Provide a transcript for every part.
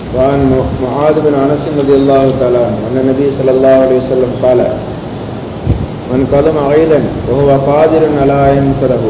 وعن معاذ بن انس رضي الله تعالى عنه ان النبي صلى الله عليه وسلم قال من قدم عيلا وهو قادر على ان ينفذه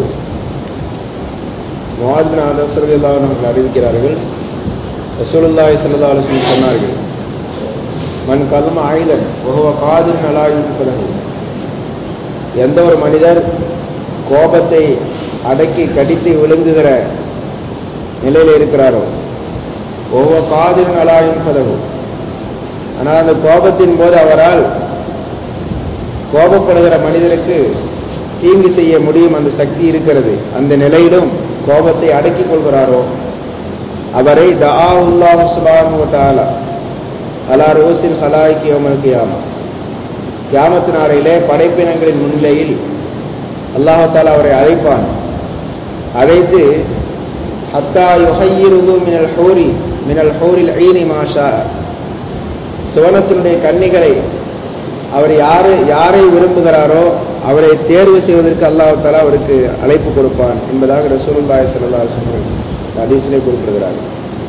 معاذ بن انس رضي الله عنه அவர்கள் அறிவிக்கிறார்கள் ரசூலுல்லாஹி ஸல்லல்லாஹு அலைஹி வஸல்லம் சொன்னார்கள் மன் கல்ம ஆயுதன் ஒஹுவ காதிர் நலாயின் பிறகு எந்த ஒரு மனிதர் கோபத்தை அடக்கி கடித்து விழுங்குகிற நிலையில் இருக்கிறாரோ ஒவ்வொரு காதிர் நலாயின் பிறகு ஆனால் அந்த கோபத்தின் போது அவரால் கோபப்படுகிற மனிதருக்கு தீங்கு செய்ய முடியும் அந்த சக்தி இருக்கிறது அந்த நிலையிலும் கோபத்தை அடக்கிக் கொள்கிறாரோ அவரை தஆவுல்லாஹு சுப்ஹானஹு வ தஆலா அலா ரோசின் ஹலாய்க்கு யோமல் கியாமா கியாமத்து நாளையிலே படைப்பினங்களின் முன்னிலையில் அல்லாஹால அவரை அழைப்பான் அழைத்து ஹத்தா யுஹையிருகு மினல் ஹோரி மினல் ஹோரில் ஐனி மாஷா சுவனத்தினுடைய கன்னிகளை அவர் யாரு யாரை விரும்புகிறாரோ அவரை தேர்வு செய்வதற்கு அல்லாஹால அவருக்கு அழைப்பு கொடுப்பான் என்பதாக ரசூலுல்லாஹி ஸல்லல்லாஹு அலைஹி வஸல்லம் ஹதீஸிலே குறிப்பிடுகிறார்கள்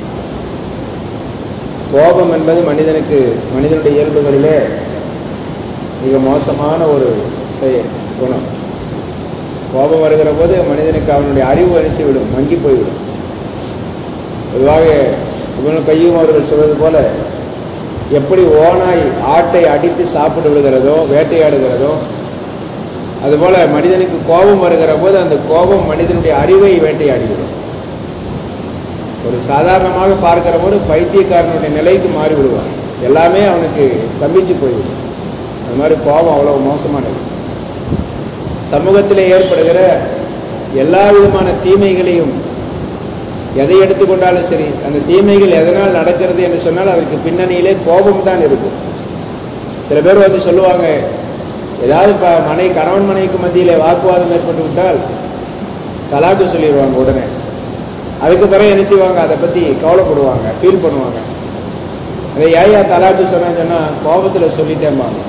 கோபம் என்பது மனிதனுக்கு மனிதனுடைய இயல்புகளிலே மிக மோசமான ஒரு செயல் குணம் கோபம் வருகிற போது மனிதனுக்கு அவனுடைய அறிவு அரிசிவிடும் மங்கி போய்விடும் பொதுவாக இவனு கையும் அவர்கள் சொல்வது போல எப்படி ஓனாய் ஆட்டை அடித்து சாப்பிட்டு விடுகிறதோ வேட்டையாடுகிறதோ அதுபோல மனிதனுக்கு கோபம் வருகிற போது அந்த கோபம் மனிதனுடைய அறிவை வேட்டையாடிவிடும் ஒரு சாதாரணமாக பார்க்கிற போது பைத்தியக்காரனுடைய நிலைக்கு மாறி விடுவான் எல்லாமே அவனுக்கு ஸ்தம்பிச்சு போய்விடும் அது மாதிரி கோபம் அவ்வளவு மோசமானது சமூகத்திலே ஏற்படுகிற எல்லா விதமான தீமைகளையும் எதை எடுத்துக்கொண்டாலும் சரி அந்த தீமைகள் எதனால் நடக்கிறது என்று சொன்னால் அதற்கு பின்னணியிலே கோபம் தான் இருக்கும் சில பேர் வந்து சொல்லுவாங்க ஏதாவது மனை கணவன் மனைவிக்கு மத்தியிலே வாக்குவாதம் ஏற்பட்டு விட்டால் தலாக்கு சொல்லிடுவாங்க உடனே அதுக்கு பிறகு என்ன செய்வாங்க அதை பத்தி கவலைப்படுவாங்க ஃபீல் பண்ணுவாங்க அதை ஏயா தலாக்கு சொன்னா சொன்னா கோபத்துல சொல்லிட்டேம்பாங்க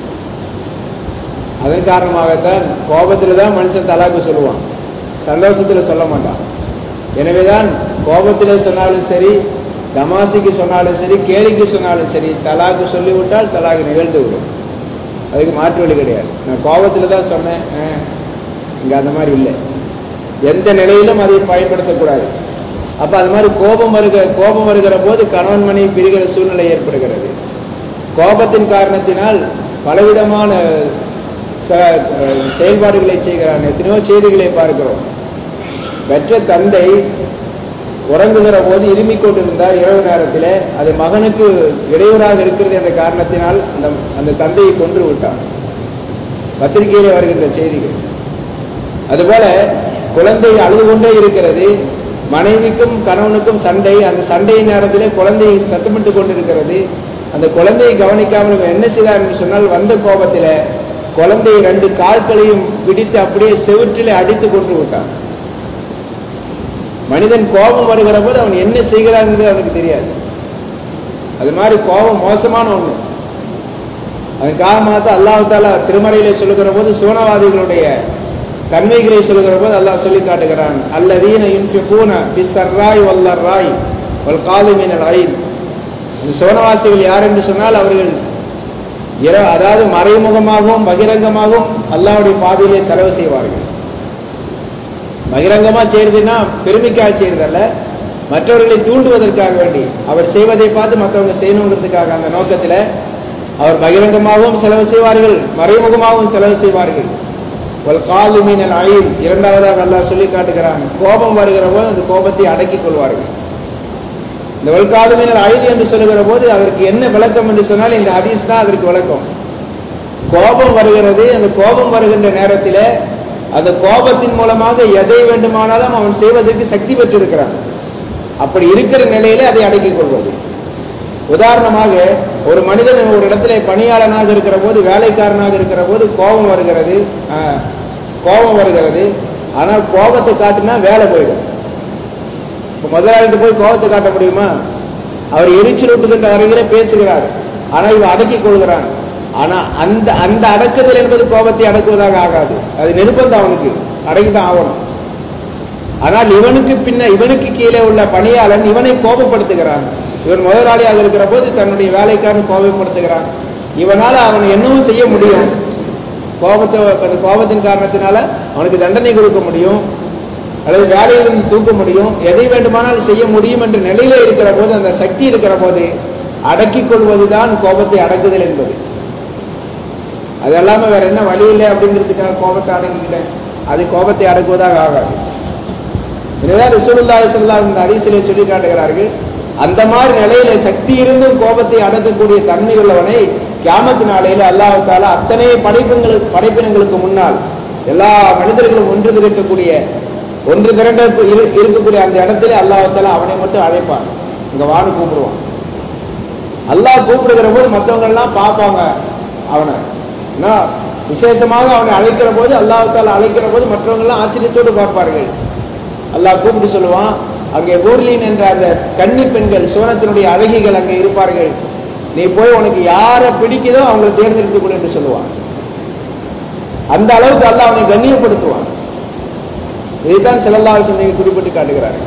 அதன் காரணமாகத்தான் கோபத்துல தான் மனுஷன் தலாக்கு சொல்லுவான் சந்தோஷத்துல சொல்ல மாட்டான் எனவேதான் கோபத்திலே சொன்னாலும் சரி தமாசிக்கு சொன்னாலும் சரி கேலிக்கு சொன்னாலும் சரி தலாக்கு சொல்லிவிட்டால் தலாக்கு நிகழ்ந்து விடும் அதுக்கு மாற்று வழி கிடையாது நான் கோபத்துல தான் சொன்னேன் இங்க அந்த மாதிரி இல்லை எந்த நிலையிலும் அதை பயன்படுத்தக்கூடாது அப்ப அது மாதிரி கோபம் வருகிற கோபம் வருகிற போது கணவன் மனைவி பிரிகிற சூழ்நிலை ஏற்படுகிறது கோபத்தின் காரணத்தினால் பலவிதமான செயல்பாடுகளை செய்கிறான் எத்தனையோ செய்திகளை பார்க்கிறோம் பெற்ற தந்தை உறங்குகிற போது இருமிக் கொண்டிருந்தார் இரவு நேரத்தில் அது மகனுக்கு இடையூறாக இருக்கிறது என்ற காரணத்தினால் அந்த அந்த தந்தையை கொன்று விட்டார் பத்திரிகையிலே வருகின்ற செய்திகள் அதுபோல குழந்தை அழுது கொண்டே இருக்கிறது மனைவிக்கும் கணவனுக்கும் சண்டை அந்த சண்டையின் நேரத்திலே குழந்தை சத்தமிட்டு கொண்டிருக்கிறது அந்த குழந்தையை கவனிக்காமல் என்ன செய்தார் என்று சொன்னால் வந்த கோபத்தில குழந்தையை ரெண்டு கால்களையும் பிடித்து அப்படியே செவிற்றிலே அடித்து கொண்டு விட்டான் மனிதன் கோபம் வருகிற போது அவன் என்ன செய்கிறான் என்று அவனுக்கு தெரியாது அது மாதிரி கோபம் மோசமான ஒண்ணு அதன் காரணமாக தான் அல்லாஹு தாலா திருமறையிலே சொல்லுகிற போது சோனவாதிகளுடைய தன்மைகளை சொல்லுகிற போது அல்லாஹ் சொல்லி காட்டுகிறான் அல்லதீன யுன்ஃபிகூன பிஸ்ஸர்ராய் வல்லர்ராய் வல் காலிமின் ஐன் இந்த சோனவாசிகள் யார் என்று சொன்னால் அவர்கள் இர அதாவது மறைமுகமாகவும் பகிரங்கமாகவும் அல்லாவுடைய பாதையிலே செலவு செய்வார்கள் பகிரங்கமா செய்யறதுன்னா பெருமைக்காக செய்யறதல்ல மற்றவர்களை தூண்டுவதற்காக வேண்டி அவர் செய்வதை பார்த்து மற்றவங்க செய்யணுங்கிறதுக்காக அந்த நோக்கத்தில் அவர் பகிரங்கமாகவும் செலவு செய்வார்கள் மறைமுகமாகவும் செலவு செய்வார்கள் ஒரு காலுமீன் அழில் இரண்டாவதாக அல்லாஹ் சொல்லி காட்டுகிறான் கோபம் வருகிற போது அந்த கோபத்தை அடக்கிக் கொள்வார்கள் இந்த வல்காலுமீனர் அழுது என்று சொல்லுகிற போது அதற்கு என்ன விளக்கம் என்று சொன்னால் இந்த ஹதீஸ் தான் அதற்கு விளக்கம் கோபம் வருகிறது அந்த கோபம் வருகின்ற நேரத்தில் அந்த கோபத்தின் மூலமாக எதை வேண்டுமானாலும் அவன் செய்வதற்கு சக்தி பெற்றிருக்கிறான் அப்படி இருக்கிற நிலையிலே அதை அடக்கிக் கொள்வது உதாரணமாக ஒரு மனிதன் ஒரு இடத்துல பணியாளனாக இருக்கிற போது வேலைக்காரனாக இருக்கிற போது கோபம் வருகிறது கோபம் வருகிறது ஆனால் கோபத்தை காட்டினா வேலை போயிடும் இப்ப முதலாளிட்டு போய் கோபத்தை காட்ட முடியுமா அவர் எரிச்சல் விட்டுகின்ற வரைகிற பேசுகிறார் ஆனா இவன் அடக்கிக் கொள்கிறான் ஆனா அந்த அந்த அடக்குதல் என்பது கோபத்தை அடக்குவதாக ஆகாது அது நிர்பந்தம் அவனுக்கு அடக்கிதான் ஆகணும் ஆனால் இவனுக்கு பின்ன இவனுக்கு கீழே உள்ள பணியாளன் இவனை கோபப்படுத்துகிறான் இவன் முதலாளியாக இருக்கிற போது தன்னுடைய வேலைக்காரன் கோபப்படுத்துகிறான் இவனால அவன் என்னவும் செய்ய முடியும் கோபத்தை அந்த கோபத்தின் காரணத்தினால அவனுக்கு தண்டனை கொடுக்க முடியும் அல்லது வேலையிலிருந்து தூக்க முடியும் எதை வேண்டுமானாலும் செய்ய முடியும் என்ற நிலையில இருக்கிற போது அந்த சக்தி இருக்கிற போது அடக்கிக் கொள்வதுதான் கோபத்தை அடக்குதல் என்பது அது இல்லாம வேற என்ன வழி இல்லை அப்படிங்கிறதுக்காக கோபத்தை அடங்கிக்கிட்டேன் அது கோபத்தை அடக்குவதாக ஆகாது இதுதான் ரிசூலுல்லாஹி ஸல்லல்லாஹு இந்த ஹதீஸிலே சொல்லி காட்டுகிறார்கள் அந்த மாதிரி நிலையில சக்தி இருந்தும் கோபத்தை அடக்கக்கூடிய தன்மை உள்ளவனை கியாமத்து நாளையில அல்லாஹ் தாலா அத்தனை படைப்புங்களுக்கு படைப்பினங்களுக்கு முன்னால் எல்லா மனிதர்களும் ஒன்று திரட்டக்கூடிய ஒன்று திரண்ட இரு- இருக்கக்கூடிய அந்த இடத்துல அல்லாஹ் தாலா அவனை மட்டும் அழைப்பான் இங்க வான்னு கூப்பிடுவான் அல்லாஹ் கூப்பிடுகிற போது மற்றவங்க எல்லாம் பார்ப்பாங்க அவனை என்ன விசேஷமாக அவனை அழைக்கிற போது அல்லாஹால அழைக்கிற போது மற்றவங்க எல்லாம் ஆச்சரியத்தோடு பார்ப்பார்கள் அல்லாஹ் கூப்பிட்டு சொல்லுவான் அங்கே ஊர்லின் என்ற அந்த கன்னி பெண்கள் சோனத்தினுடைய அழகிகள் அங்கே இருப்பார்கள் நீ போய் உனக்கு யாரை பிடிக்குதோ அவங்களை தேர்ந்தெடுத்துக் கொள் என்று சொல்லுவான் அந்த அளவுக்கு அல்லாஹ் அவனை கண்ணியப்படுத்துவான் இதைத்தான் செல்லல்லாஹ் சிந்தனை குறிப்பிட்டு காட்டுகிறார்கள்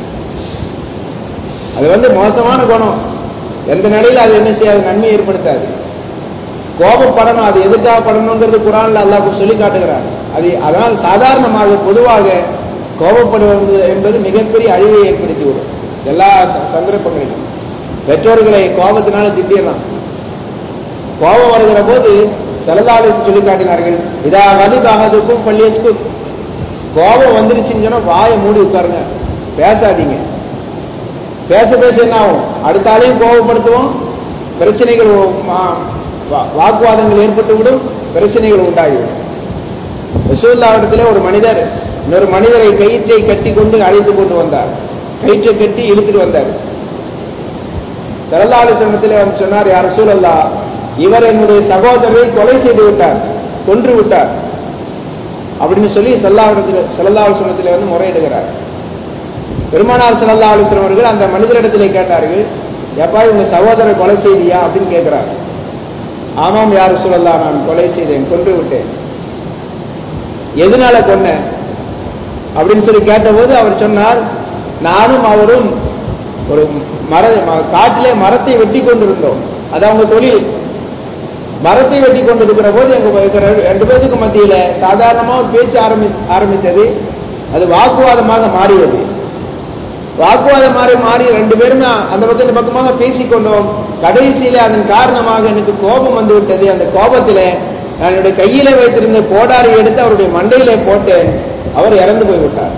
அது வந்து மோசமான குணம் எந்த நிலையில அது என்ன செய்யாது நன்மை ஏற்படுத்தாது கோபப்படணும் அது எதுக்காக படணுங்கிறது குரான்ல அல்லாஹ் சொல்லி காட்டுகிறார் அது அதனால் சாதாரணமாக பொதுவாக கோபப்படுவது என்பது மிகப்பெரிய அழிவை ஏற்படுத்திவிடும் எல்லா ச- சந்தர்ப்பங்களிலும் பெற்றோர்களை கோபத்தினால திட்டிடலாம் கோபம் வருகிற போது செலதாலேசன் சொல்லி காட்டினார்கள் இதா வலுதாகதுக்கும் பள்ளியஸ்கும் கோபம் வந்துருச்சுன்னு சொன்னா வாயை மூடி உட்காருங்க பேசாதீங்க பேச பேச என்ன ஆகும் அடுத்த ஆளையும் கோபப்படுத்துவோம் பிரச்சனைகள் மா- வா- வாக்குவாதங்கள் ஏற்பட்டுவிடும் பிரச்சனைகள் உண்டாகிவிடும் ரசூல்லாவிடத்திலே ஒரு மனிதர் இன்னொரு மனிதரை கயிற்றை கட்டி கொண்டு அழைத்து கொண்டு வந்தார் கயிற்றை கட்டி இழுத்துட்டு வந்தார் சரலாலிசனத்திலே வந்து சொன்னார் யார் ரசூலல்லா இவர் என்னுடைய சகோதரரை கொலை செய்து விட்டார் கொன்று விட்டார் அப்படின்னு சொல்லி சல்லாவிடத்தில் சல்லல்லாஹு வந்து முறையிடுகிறார் பெருமானார் சல்லா அலிஸ்லாம் அவர்கள் அந்த மனிதரிடத்திலே கேட்டார்கள் எப்பா இவங்க சகோதரர் கொலை செய்தியா அப்படின்னு கேட்கிறார் ஆமாம் யார் சொல்லலாம் நான் கொலை செய்தேன் கொன்று விட்டேன் எதனால கொன்னேன் அப்படின்னு சொல்லி கேட்டபோது அவர் சொன்னார் நானும் அவரும் ஒரு மர ம- காட்டிலே மரத்தை வெட்டி கொண்டிருந்தோம் அது அவங்க தொழில் மரத்தை வெட்டி கொண்டிருக்கிற போது எங்க இருக்கிற ரெண்டு பேருக்கு மத்தியில சாதாரணமா ஒரு பேச்சு ஆரம்பி ஆரம்பித்தது அது வாக்குவாதமாக மாறியது வாக்குவாதம் மாறி மாறி ரெண்டு பேரும் அந்த பக்கம் இந்த பக்கமாக பேசிக்கொண்டோம் கடைசியில அதன் காரணமாக எனக்கு கோபம் வந்து விட்டது அந்த கோபத்திலே நான் என்னுடைய கையிலே வைத்திருந்த கோடாரி எடுத்து அவருடைய மண்டையிலே போட்டேன் அவர் இறந்து போய்விட்டார்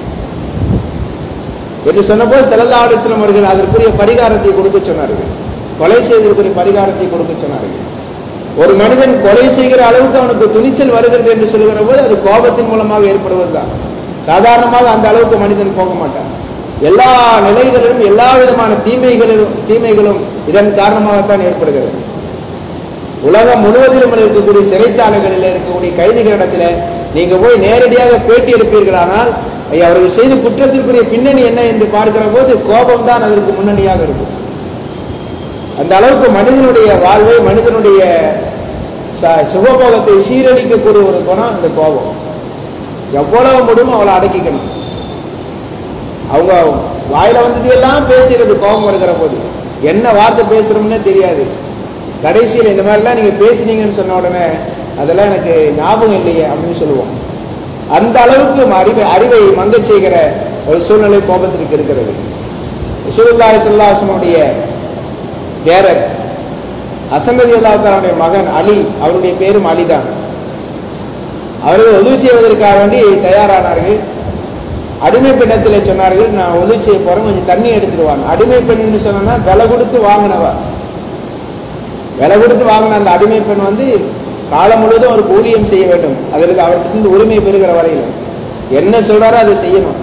என்று சொன்னபோது செல்லல்லா அலிஸ்லாம் அவர்கள் அதற்குரிய பரிகாரத்தை கொடுக்க சொன்னார்கள் கொலை செய்ததற்குரிய பரிகாரத்தை கொடுக்க சொன்னார்கள் ஒரு மனிதன் கொலை செய்கிற அளவுக்கு அவனுக்கு துணிச்சல் வருகிறது என்று சொல்லுகிற போது அது கோபத்தின் மூலமாக ஏற்படுவதுதான் சாதாரணமாக அந்த அளவுக்கு மனிதன் போக மாட்டான் எல்லா நிலைகளிலும் எல்லா விதமான தீமைகளிலும் தீமைகளும் இதன் காரணமாகத்தான் ஏற்படுகிறது உலகம் முழுவதிலும் இருக்கக்கூடிய சிறைச்சாலைகளில் இருக்கக்கூடிய கைதிகளிடத்துல நீங்க போய் நேரடியாக பேட்டி எடுப்பீர்களானால் ஐயா, அவர்கள் செய்த குற்றத்திற்குரிய பின்னணி என்ன என்று பார்க்கிற போது கோபம் தான் அதற்கு முன்னணியாக இருக்கும் அந்த அளவுக்கு மனிதனுடைய வாழ்வை மனிதனுடைய ச- சுகபோகத்தை சீரழிக்கக்கூடிய ஒரு குணம் இந்த கோபம் எவ்வளவு முடியுமோ அவளை அடக்கிக்கணும் அவங்க வாயில வந்தது எல்லாம் பேசுறது கோபம் வருகிற போது என்ன வார்த்தை பேசுறோம்னே தெரியாது கடைசியில் இந்த மாதிரிலாம் நீங்க பேசுனீங்கன்னு சொன்ன உடனே அதெல்லாம் எனக்கு ஞாபகம் இல்லையே அப்படின்னு சொல்லுவோம் அந்த அளவுக்கு அறிவை அறிவை மங்கச் செய்கிற ஒரு சூழ்நிலை கோபத்திற்கு இருக்கிறது சுருல்லாய் சுல்லாசனுடைய பேரர் அசந்ததி அல்லாத்தாருடைய மகன் அலி அவருடைய பேரும் அலிதான் அவர்கள் உதவி செய்வதற்காக வேண்டி தயாரானார்கள் அடிமை பெண்ணத்திலே சொன்னார்கள் நான் உதவி செய்ய போறேன் கொஞ்சம் தண்ணி எடுத்துட்டு வாங்க அடிமை பெண்ணுன்னு சொன்னா விலை கொடுத்து வாங்கினவா விலை கொடுத்து வாங்கின அந்த அடிமை பெண் வந்து காலம் முழுவதும் ஒரு ஊழியம் செய்ய வேண்டும் அதற்கு அவர்கிட்ட உரிமை பெறுகிற வரையில் என்ன சொல்றாரோ அதை செய்யணும்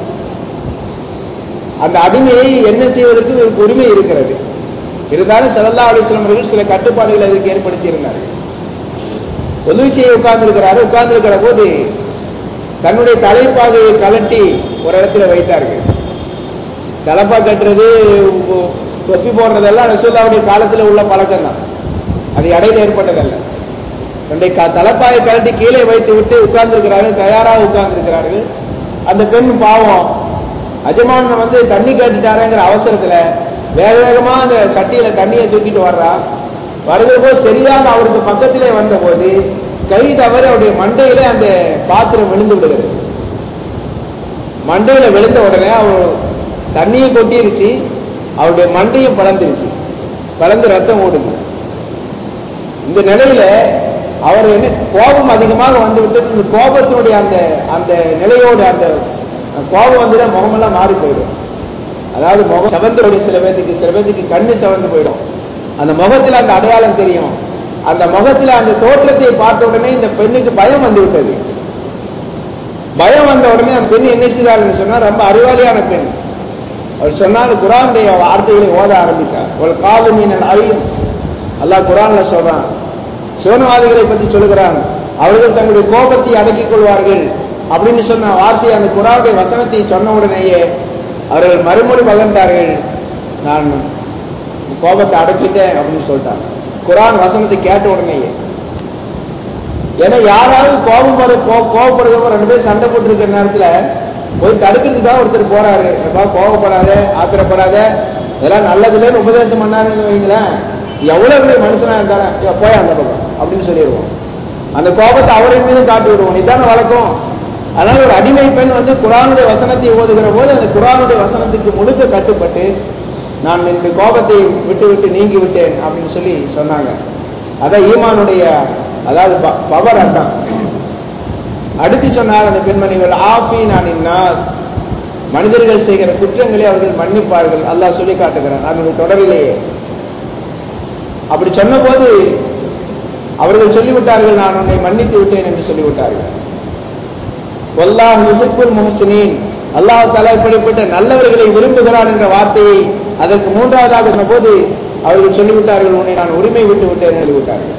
அந்த அடிமையை என்ன செய்வதற்கு இவருக்கு உரிமை இருக்கிறது இருந்தாலும் சல்லா அலிஸ்லாம் அவர்கள் சில கட்டுப்பாடுகளை அதற்கு ஏற்படுத்தி இருந்தார்கள் உதவி செய்ய உட்கார்ந்திருக்கிறாரு உட்கார்ந்திருக்கிற போது தன்னுடைய தலைப்பாகையை கலட்டி ஒரு இடத்துல வைத்தார்கள் தலைப்பா கட்டுறது உ- தொப்பி போடுறதெல்லாம் ரசூல்லாவுடைய காலத்துல உள்ள பழக்கம் தான் அது இடையில ஏற்பட்டதல்ல தன்னுடைய க- தலைப்பாயை கழட்டி கீழே வைத்து விட்டு உட்கார்ந்திருக்கிறார்கள் தயாராக உட்கார்ந்திருக்கிறார்கள் அந்த பெண் பாவம் அஜமான் வந்து தண்ணி கேட்டுட்டாரேங்கிற அவசரத்துல வேக வேகமா அந்த சட்டியில தண்ணியை தூக்கிட்டு வர்றா வருகிற போது சரியாக அவருக்கு பக்கத்திலே வந்த போது கை தவறி அவருடைய மண்டையிலே அந்த பாத்திரம் விழுந்து விடுகிறது மண்டையில விழுந்த உடனே அவர் தண்ணியை கொட்டிருச்சு அவருடைய மண்டையும் பழந்துருச்சு பழந்து ரத்தம் ஓடுது இந்த நிலையில அவர் என்ன கோபம் அதிகமாக வந்து விட்டது இந்த கோபத்தினுடைய அந்த அந்த நிலையோடு அந்த கோபம் வந்துட்டா முகமெல்லாம் மாறி போயிடும் அதாவது முகம் செவந்து போயிடும் சில பேர்த்துக்கு சில பேர்த்துக்கு கண்ணு செவந்து போயிடும் அந்த முகத்துல அந்த அடையாளம் தெரியும் அந்த முகத்துல அந்த தோற்றத்தை பார்த்த உடனே இந்த பெண்ணுக்கு பயம் வந்து விட்டது பயம் வந்த உடனே அந்த பெண் என்ன செய்தார்னு சொன்னா ரொம்ப அறிவாளியான பெண் அவர் சொன்னால் குரானுடைய வார்த்தைகளை ஓத ஆரம்பித்தார் ஒரு காது மீனல் அறியும் அல்லாஹ் குரான்ல சொல்றான் சிவனவாதிகளை பத்தி சொல்லுகிறான் அவர்கள் தங்களுடைய கோபத்தை அடக்கிக் கொள்வார்கள் அப்படின்னு சொன்ன வார்த்தையை அந்த குரானுடைய வசனத்தை சொன்ன உடனேயே அவர்கள் மறுமொழி பகர்ந்தார்கள் நான் கோபத்தை அடக்கிட்டேன் அப்படின்னு சொல்லிட்டாங்க குரான் வசனத்தை கேட்ட உடனேயே ஏன்னா யாராவது கோபம் வர கோபப்படுறவங்க ரெண்டு பேரும் சண்டை போட்டு இருக்கிற நேரத்துல போய் தடுக்கிறதுக்காக ஒருத்தர் போறாரு எப்பா கோபப்படாத ஆத்திரப்படாத இதெல்லாம் நல்லதுலன்னு உபதேசம் பண்ணாருன்னு வைங்களேன் எவ்வளவு பெரிய மனுஷனா இருந்தாலும் "ஏய், போய் அந்த பக்கம் அப்படின்னு சொல்லிடுவோம் அந்த கோபத்தை அவரின் மீது காட்டி விடுவோம் இதான வழக்கம் அதனால ஒரு அடிமை பெண் வந்து குரானுடைய வசனத்தை ஓதுகிற போது அந்த குரானுடைய வசனத்துக்கு முழுக்க கட்டுப்பட்டு நான் இந்த கோபத்தை விட்டு விட்டு நீங்கி விட்டேன் அப்படின்னு சொல்லி சொன்னாங்க அதான் ஈமானுடைய அதாவது பவர் அதான் அடுத்து சொன்னார் அந்த பெண்மணிகள் ஆஃபி நான் இன்னாஸ் மனிதர்கள் செய்கிற குற்றங்களை அவர்கள் மன்னிப்பார்கள் அல்லாஹ் சொல்லி காட்டுகிறான் அதனுடைய தொடரிலேயே அப்படி சொன்னபோது அவர்கள் சொல்லிவிட்டார்கள் நான் உன்னை மன்னித்து விட்டேன் என்று சொல்லிவிட்டார்கள் வல்லாஹ் யுஹிப்புல் முஹ்சினீன் அல்லாஹ் தஆலா இப்படிப்பட்ட நல்லவர்களை விரும்புகிறான் என்ற வார்த்தையை அதற்கு மூன்றாவதாக சொன்னபோது அவர்கள் சொல்லிவிட்டார்கள் உன்னை நான் உரிமை விட்டு விட்டேன் என்று சொல்லிவிட்டார்கள்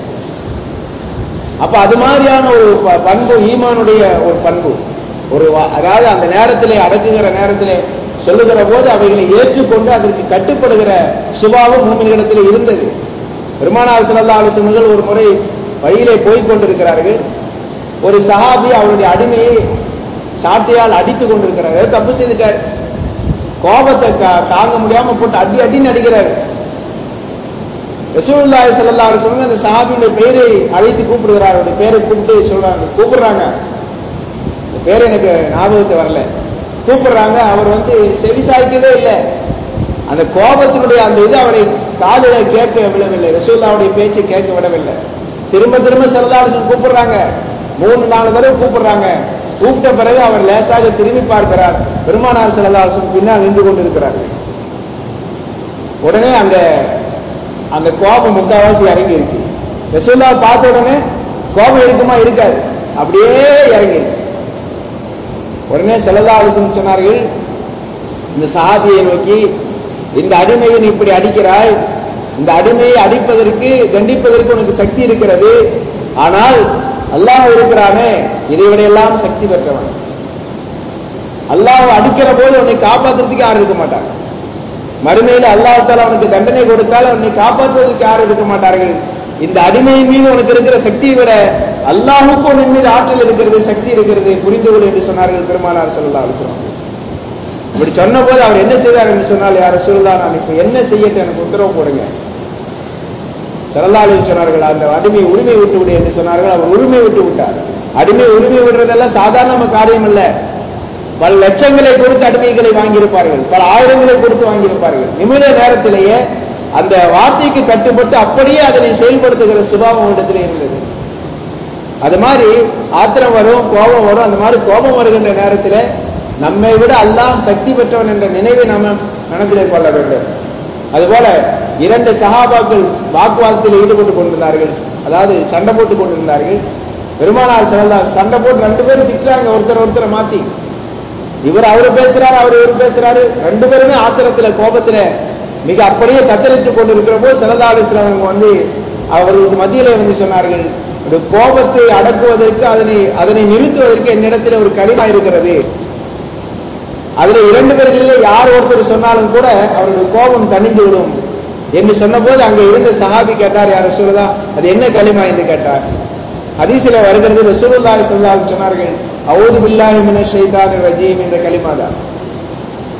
அப்ப அது மாதிரியான ஒரு ப- பண்பு ஈமானுடைய ஒரு பண்பு ஒரு வா- அதாவது அந்த நேரத்திலே அடக்குகிற நேரத்திலே சொல்லுகிற போது அவைகளை ஏற்றுக்கொண்டு அதற்கு கட்டுப்படுகிற சுபாவம் மூமின்களிடத்தில் இருந்தது பெருமானார் ஸல்லல்லாஹு அலைஹி வஸல்லம் ஒரு முறை வழியிலே போய்க் கொண்டிருக்கிறார்கள் ஒரு சஹாபி அவருடைய அடிமையை சாட்டையால் அடித்துக் கொண்டிருக்கிறார் ஏதோ தப்பு செய்துட்டார் கோபத்தை கா- தாங்க முடியாம போட்டு அடி அடின்னு அடிக்கிறார் ரசூலுல்லாஹி ஸல்லல்லாஹு அலைஹி வஸல்லம் அந்த சஹாபியுடைய பெயரை அழைத்து கூப்பிடுகிறார் அவருடைய பெயரை கூப்பிட்டு சொல்றாங்க கூப்பிடுறாங்க இந்த பேர் எனக்கு ஞாபகத்தை வரல கூப்பிடுறாங்க அவர் வந்து செவி சாய்க்கவே இல்லை அந்த கோபத்தினுடைய அந்த இது அவரை காதுல கேட்க விடவில்லை ரசூல்லாவுடைய பேச்சை கேட்க விடவில்லை திரும்ப திரும்ப செல்லதாரசன் கூப்பிடுறாங்க மூணு நாலு தடவை கூப்பிடுறாங்க கூப்பிட்ட பிறகு அவர் லேசாக திரும்பி பார்க்கிறார் பெருமானார் செல்லதாரசன் பின்னால் நின்று கொண்டிருக்கிறார்கள் உடனே அந்த அந்த கோபம் முக்காவாசி இறங்கிருச்சு ரசூல்லா பார்த்த உடனே கோபம் இருக்குமா இருக்காது அப்படியே இறங்கிருச்சு உடனே செல்லல்லா அலிசன் சொன்னார்கள் இந்த சஹாபியை நோக்கி இந்த அடிமையை நீ இப்படி அடிக்கிறாய் இந்த அடிமையை அடிப்பதற்கு தண்டிப்பதற்கு உனக்கு சக்தி இருக்கிறது ஆனால் அல்லாஹ் இருக்கிறானே இதை விட எல்லாம் சக்தி பெற்றவன் அல்லாஹ் அடிக்கிற போது உன்னை காப்பாத்துறதுக்கு யாரும் இருக்க மாட்டாங்க மறுமையில அல்லாஹால அவனுக்கு தண்டனை கொடுத்தால் அவனை காப்பாற்றுவதற்கு யாரும் இருக்க மாட்டார்கள் இந்த அடிமையின் மீது உனக்கு இருக்கிற சக்தியை விட அல்லாஹுக்கு உன் மீது ஆற்றல் இருக்கிறது சக்தி இருக்கிறது புரிந்து கொள் என்று சொன்னார்கள் பெருமானார் ஸல்லல்லாஹு அலைஹி வஸல்லம் இப்படி சொன்ன போது அவர் என்ன செய்தார் என்று சொன்னால் யார சொல்லலாம் நான் இப்ப என்ன செய்யட்டும் எனக்கு உத்தரவு போடுங்க சரலாளி சொன்னார்கள் அந்த அடிமை உரிமை விட்டு விடு என்று சொன்னார்கள் அவர் உரிமை விட்டு விட்டார் அடிமை உரிமை விடுறதெல்லாம் சாதாரண காரியம் அல்ல பல லட்சங்களை கொடுத்து அடிமைகளை வாங்கியிருப்பார்கள் பல ஆயிரங்களை கொடுத்து வாங்கியிருப்பார்கள் நிமிட நேரத்திலேயே அந்த வார்த்தைக்கு கட்டுப்பட்டு அப்படியே அதனை செயல்படுத்துகிற சுபாவம் இடத்துல இருந்தது அது மாதிரி ஆத்திரம் வரும் கோபம் வரும் அந்த மாதிரி கோபம் வருகின்ற நேரத்தில் நம்மை விட அல்லாஹ் சக்தி பெற்றவன் என்ற நினைவை நாம மனதிலே கொள்ள வேண்டும் அதுபோல இரண்டு சஹாபாக்கள் வாக்குவாதத்தில் ஈடுபட்டு கொண்டிருந்தார்கள் அதாவது சண்டை போட்டுக் கொண்டிருந்தார்கள் பெருமானார் செல்லா சண்டை போட்டு ரெண்டு பேரும் திட்டுறாங்க ஒருத்தர் ஒருத்தரை மாத்தி இவர் அவரு பேசுறாரு அவர் இவர் பேசுறாரு ரெண்டு பேருமே ஆத்திரத்துல கோபத்துல மிக அப்படியே தத்தளித்துக் கொண்டிருக்கிற போது செல்லதாலேஸ்வரவங்க வந்து அவர்களுக்கு மத்தியிலே வந்து சொன்னார்கள் ஒரு கோபத்தை அடக்குவதற்கு அதனை அதனை நிறுத்துவதற்கு என்னிடத்தில் ஒரு கடிமா இருக்கிறது அதுல இரண்டு பேர்களிலே யார் ஒருத்தர் சொன்னாலும் கூட அவருடைய கோபம் தணிந்து விடும் என்று சொன்னபோது அங்கே இருந்த சஹாபி கேட்டார் யார் ரசூலுல்லா அது என்ன களிமா என்று கேட்டார் ஹதீஸில் வருகிறது ரசூலுல்லாஹி ஸல்லல்லாஹு அலைஹி சொன்னார்கள் அவுது பில்லாஹி மினஷ் ஷைத்தானிர் ரஜீம் என்ற களிமா தான்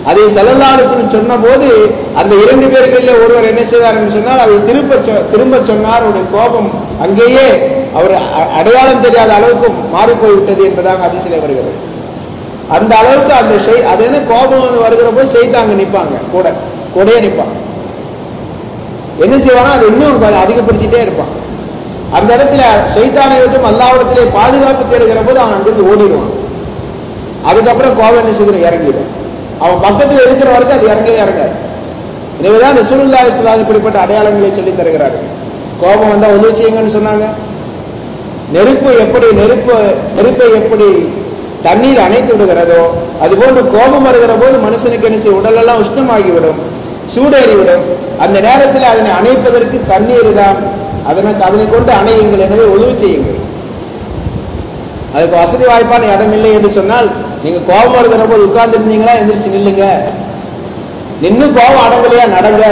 அதை செல்லல்லாரசன் சொன்ன போது அந்த இரண்டு பேர்களில் ஒருவர் என்ன செய்தார் என்று சொன்னால் அதை திரும்ப சொ- திரும்ப சொன்னார் அவருடைய கோபம் அங்கேயே அவர் அ- அடையாளம் தெரியாத அளவுக்கு மாறி போய்விட்டது என்பதாக அதிசயம் வருகிறது அந்த அளவுக்கு அந்த செய் அது என்ன கோபம் வந்து வருகிற போது செய்தாங்க நிப்பாங்க கூட கூடயே நிப்பாங்க என்ன செய்வானா அது இன்னும் கொஞ்சம் அதிகப்படுத்திட்டே இருப்பான் அந்த இடத்துல சைத்தானை விட்டும் அல்லாவிடத்திலே பாதுகாப்பு தேடுகிற போது அவன் அங்கிருந்து ஓடிடுவான் அதுக்கப்புறம் கோபம் என்ன செய்கிற இறங்கிடும் அவன் பக்கத்தில் இருக்கிற வரைக்கும் அது இறங்கவே இறங்காது எனவேதான் ரசூலுல்லா இஸ்லாம் இப்படிப்பட்ட அடையாளங்களை சொல்லி தருகிறார்கள் கோபம் வந்தா உதவி செய்யுங்கன்னு சொன்னாங்க நெருப்பு எப்படி நெருப்பு நெருப்பை எப்படி தண்ணீர் அணைத்து விடுகிறதோ அதுபோன்று கோபம் வருகிற போது மனுஷனுக்கு என்ன செய்யும் உடலெல்லாம் உஷ்ணமாகிவிடும் சூடேறிவிடும் அந்த நேரத்தில் அதனை அணைப்பதற்கு தண்ணீர் தான் அதனை அதனை கொண்டு அணையுங்கள் எனவே உதவி செய்யுங்கள் அதுக்கு வசதி வாய்ப்பான இடம் இல்லை என்று சொன்னால் நீங்க கோபம் வருகிற போது உட்கார்ந்து இருந்தீங்களா எந்திரிச்சு நில்லுங்க நின்னு கோபம் அடங்கலையா நடங்க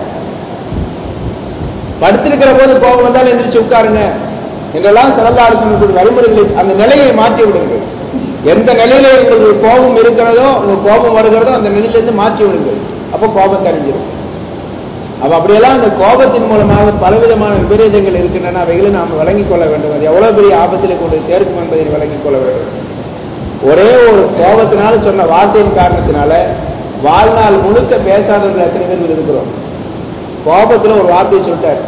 படுத்திருக்கிற போது கோபம் வந்தாலும் எந்திரிச்சு உட்காருங்க என்றெல்லாம் சிறந்த அரசு வழிமுறைகளை அந்த நிலையை மாற்றி விடுங்கள் எந்த நிலையில உங்களுக்கு கோபம் இருக்கிறதோ உங்க கோபம் வருகிறதோ அந்த நிலையிலிருந்து மாற்றி விடுங்கள் அப்போ கோபம் தெரிஞ்சிடும் அப்ப அப்படியெல்லாம் அந்த கோபத்தின் மூலமாக பலவிதமான விபரீதங்கள் இருக்கின்றன அவைகளை நாம் விளங்கிக் கொள்ள வேண்டும் அது எவ்வளவு பெரிய ஆபத்திலே கொண்டு சேர்க்கும் என்பதை விளங்கிக் கொள்ள வேண்டும் ஒரே ஒரு கோபத்தினால சொன்ன வார்த்தையின் காரணத்தினால வாழ்நாள் முழுக்க பேசாதவர்கள் எத்தனை பேர் இருக்கிறோம் கோபத்துல ஒரு வார்த்தையை சொல்லிட்டார்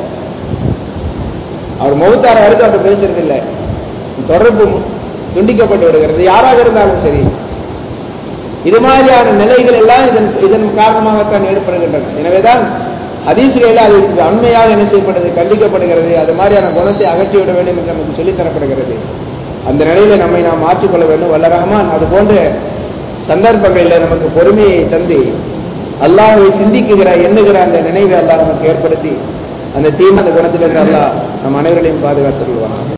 அவர் முகத்தார வரைக்கும் அவர்கிட்ட பேசுறது இல்லை தொடர்பு துண்டிக்கப்பட்டு விடுகிறது யாராக இருந்தாலும் சரி இது மாதிரியான நிலைகள் எல்லாம் இதன் இதன் காரணமாகத்தான் ஏற்படுகின்றன எனவேதான் ஹதீஸ்களில் அது அண்மையாக என்ன செய்யப்படுது கண்டிக்கப்படுகிறது அது மாதிரியான குணத்தை அகற்றிவிட வேண்டும் என்று நமக்கு சொல்லித் தரப்படுகிறது அந்த நிலையில நம்மை நாம் மாற்றிக்கொள்ள வேண்டும் வல்ல ரஹ்மான் அது போன்ற சந்தர்ப்பங்களில் நமக்கு பொறுமையை தந்து அல்லாஹ்வை சிந்திக்குகிற எண்ணுகிற அந்த நினைவை அல்லாஹ் நமக்கு ஏற்படுத்தி அந்த தீமான குணத்திலிருந்து அல்லாஹ் நம் அனைவர்களையும் பாதுகாத்துக் கொள்வான்